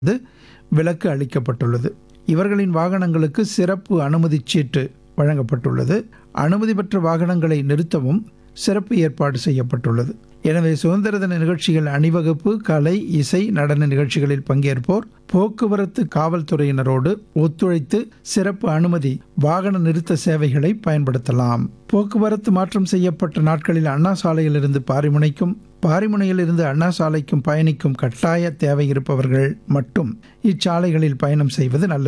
இது விலக்கு அளிக்கப்பட்டுள்ளது இவர்களின் வாகனங்களுக்கு சிறப்பு அனுமதிச் சீட்டு வழங்கப்பட்டுள்ளது அனுமதி பெற்ற வாகனங்களை நிறுத்தவும் சிறப்பு ஏற்பாடு செய்யப்பட்டுள்ளது எனவே சுதந்திர தின நிகழ்ச்சிகள் அணிவகுப்பு கலை இசை நடன நிகழ்ச்சிகளில் பங்கேற்போர் போக்குவரத்து காவல்துறையினரோடு ஒத்துழைத்து சிறப்பு அனுமதி வாகன நிறுத்த சேவைகளை பயன்படுத்தலாம் போக்குவரத்து மாற்றம் செய்யப்பட்ட நாட்களில் அண்ணா சாலையிலிருந்து பாரிமுனைக்கும் பாரிமுனையில் இருந்து அண்ணா சாலைக்கும் பயணிக்கும் கட்டாய தேவை இருப்பவர்கள் மட்டும் இச்சாலைகளில் பயணம் செய்வது நல்லது